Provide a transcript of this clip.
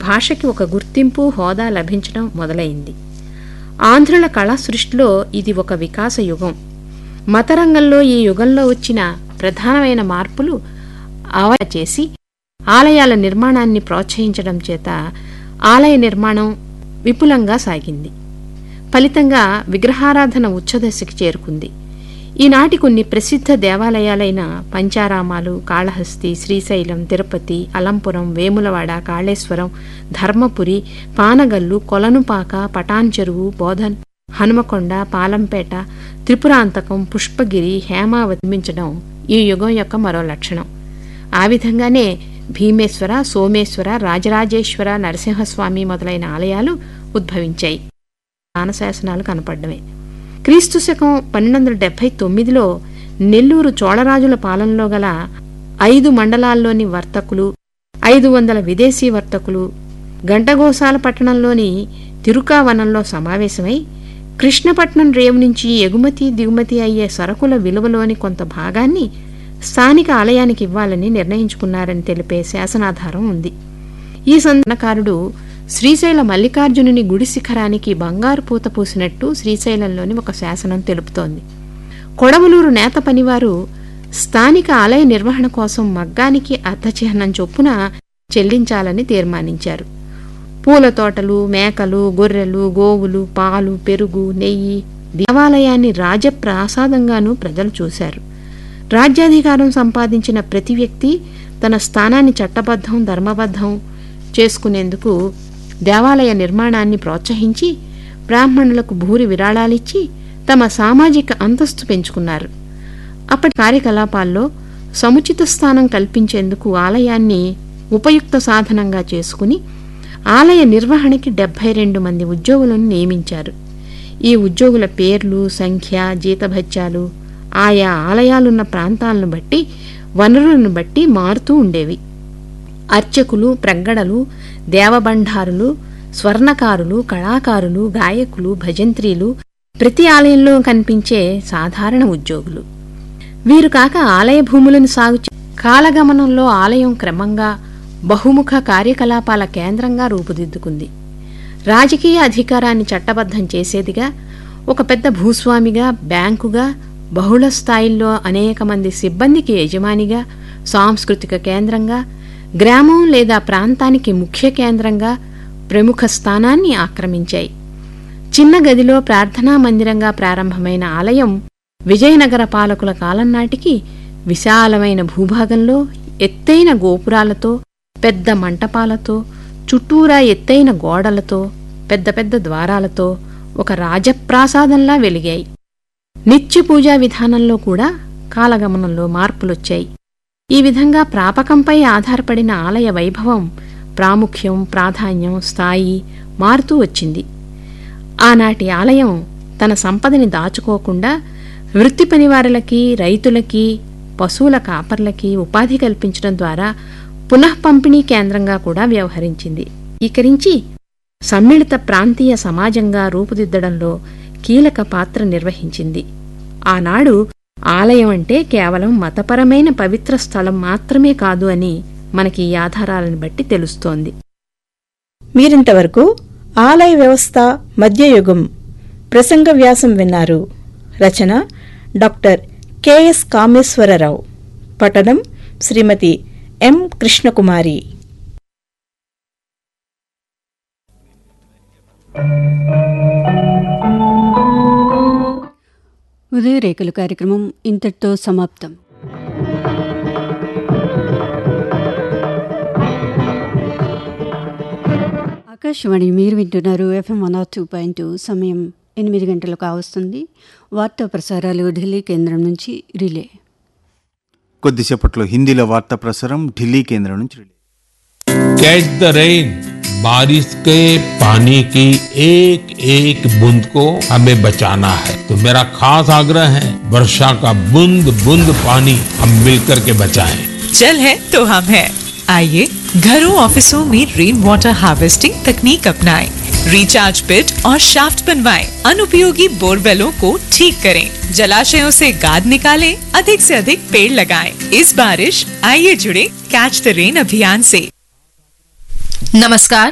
భాషకి ఒక గుర్తింపు హోదా లభించడం మొదలైంది ఆంధ్రుల కళా సృష్టిలో ఇది ఒక వికాస యుగం మతరంగంలో ఈ యుగంలో వచ్చిన ప్రధానమైన మార్పులు ఆవ చేసి ఆలయాల నిర్మాణాన్ని ప్రోత్సహించడం చేత ఆలయ నిర్మాణం విపులంగా సాగింది ఫలితంగా విగ్రహారాధన ఉచ్చదశకి చేరుకుంది ఈనాటి కొన్ని ప్రసిద్ధ దేవాలయాలైన పంచారామాలు కాళహస్తి శ్రీశైలం తిరుపతి అలంపురం వేములవాడ కాళేశ్వరం ధర్మపురి పానగల్లు కొలనుపాక పటాన్ చెరువు బోధన్ హనుమకొండ పాలంపేట త్రిపురాంతకం పుష్పగిరి హేమావతి నిర్మించడం ఈ యుగం యొక్క మరో లక్షణం ఆ విధంగానే భీమేశ్వర సోమేశ్వర రాజరాజేశ్వర నరసింహస్వామి మొదలైన ఆలయాలు ఉద్భవించాయి శాసనాలు కనపడ్డమే క్రీస్తు శకం పన్నెండు వందల డెబ్బై తొమ్మిదిలో నెల్లూరు చోళరాజుల పాలనలో గల ఐదు మండలాల్లోని వర్తకులు ఐదు వందల విదేశీ వర్తకులు గంటగోసాల పట్టణంలోని తిరుకావనంలో సమావేశమై కృష్ణపట్నం రేవు నుంచి ఎగుమతి దిగుమతి అయ్యే సరుకుల విలువలోని కొంత భాగాన్ని స్థానిక ఆలయానికి ఇవ్వాలని నిర్ణయించుకున్నారని తెలిపే శాసనాధారం ఉంది ఈ సందనకారుడు శ్రీశైల మల్లికార్జునుని గుడి శిఖరానికి బంగారు పూత పూసినట్టు శ్రీశైలంలోని ఒక శాసనం తెలుపుతోంది కొడవలూరు నేత పనివారు స్థానిక ఆలయ నిర్వహణ కోసం మగ్గానికి అర్ధచిహ్నం చొప్పున చెల్లించాలని తీర్మానించారు పూల తోటలు మేకలు గొర్రెలు గోవులు పాలు పెరుగు నెయ్యి దేవాలయాన్ని రాజప్రాసాదంగానూ ప్రజలు చూశారు రాజ్యాధికారం సంపాదించిన ప్రతి వ్యక్తి తన స్థానాన్ని చట్టబద్ధం ధర్మబద్ధం చేసుకునేందుకు దేవాలయ నిర్మాణాన్ని ప్రోత్సహించి బ్రాహ్మణులకు భూరి విరాళాలిచ్చి తమ సామాజిక అంతస్తు పెంచుకున్నారు అప్పటి కార్యకలాపాల్లో సముచిత స్థానం కల్పించేందుకు ఆలయాన్ని ఉపయుక్త సాధనంగా చేసుకుని ఆలయ నిర్వహణకి డెబ్బై రెండు మంది ఉద్యోగులను నియమించారు ఈ ఉద్యోగుల పేర్లు సంఖ్య జీతభత్యాలు ఆయా ఆలయాలున్న ప్రాంతాలను బట్టి వనరులను బట్టి మారుతూ ఉండేవి అర్చకులు ప్రగ్గడలు దేవబండారులు స్వర్ణకారులు కళాకారులు గాయకులు భజంత్రీలు ప్రతి ఆలయంలో కనిపించే సాధారణ ఉద్యోగులు వీరు కాక ఆలయ భూములను సాగు చే- కాలగమనంలో ఆలయం క్రమంగా బహుముఖ కార్యకలాపాల కేంద్రంగా రూపుదిద్దుకుంది రాజకీయ అధికారాన్ని చట్టబద్ధం చేసేదిగా ఒక పెద్ద భూస్వామిగా బ్యాంకుగా బహుళ స్థాయిల్లో అనేక మంది సిబ్బందికి యజమానిగా సాంస్కృతిక కేంద్రంగా గ్రామం లేదా ప్రాంతానికి ముఖ్య కేంద్రంగా ప్రముఖ స్థానాన్ని ఆక్రమించాయి చిన్న గదిలో ప్రార్థనా మందిరంగా ప్రారంభమైన ఆలయం విజయనగర పాలకుల కాలం నాటికి విశాలమైన భూభాగంలో ఎత్తైన గోపురాలతో పెద్ద మంటపాలతో చుట్టూరా ఎత్తైన గోడలతో పెద్ద పెద్ద ద్వారాలతో ఒక రాజప్రాసాదంలా వెలిగాయి నిత్య పూజా విధానంలో కూడా కాలగమనంలో మార్పులొచ్చాయి ఈ విధంగా ప్రాపకంపై ఆధారపడిన ఆలయ వైభవం ప్రాముఖ్యం ప్రాధాన్యం స్థాయి మారుతూ వచ్చింది ఆనాటి ఆలయం తన సంపదని దాచుకోకుండా వృత్తి పనివారులకి రైతులకి పశువుల కాపర్లకి ఉపాధి కల్పించడం ద్వారా పునః పంపిణీ కేంద్రంగా కూడా వ్యవహరించింది ఈకరించి సమ్మిళిత ప్రాంతీయ సమాజంగా రూపుదిద్దడంలో కీలక పాత్ర నిర్వహించింది ఆనాడు ఆలయం అంటే కేవలం మతపరమైన పవిత్ర స్థలం మాత్రమే కాదు అని మనకి ఈ ఆధారాలను బట్టి తెలుస్తోంది మీరింతవరకు ఆలయ వ్యవస్థ మధ్యయుగం ప్రసంగ వ్యాసం విన్నారు రచన డాక్టర్ కెఎస్ కామేశ్వరరావు పఠనం శ్రీమతి ఎం కృష్ణకుమారి ఉదయరేఖలు కార్యక్రమం ఇంతటితో సమాప్తం ఆకాశవాణి మీరు వింటున్నారు ఎఫ్ఎం వన్ ఆర్ టూ పాయింట్ టూ సమయం ఎనిమిది గంటలకు కావస్తుంది వార్తా ప్రసారాలు ఢిల్లీ కేంద్రం నుంచి రిలే కొద్దిసేపట్లో హిందీలో వార్తా ప్రసారం ఢిల్లీ కేంద్రం నుంచి రిలే कैच द रेन बारिश के पानी की एक एक बूंद को हमें बचाना है तो मेरा खास आग्रह है वर्षा का बूंद बूंद पानी हम मिलकर के बचाएं जल है तो हम है आइए घरों ऑफिसों में रेन वाटर हार्वेस्टिंग तकनीक अपनाएं। रिचार्ज पिट और शाफ्ट बनवाएं। अनुपयोगी बोरवेलों को ठीक करें जलाशयों से गाद निकालें अधिक से अधिक पेड़ लगाएं। इस बारिश आइए जुड़े कैच द रेन अभियान से नमस्कार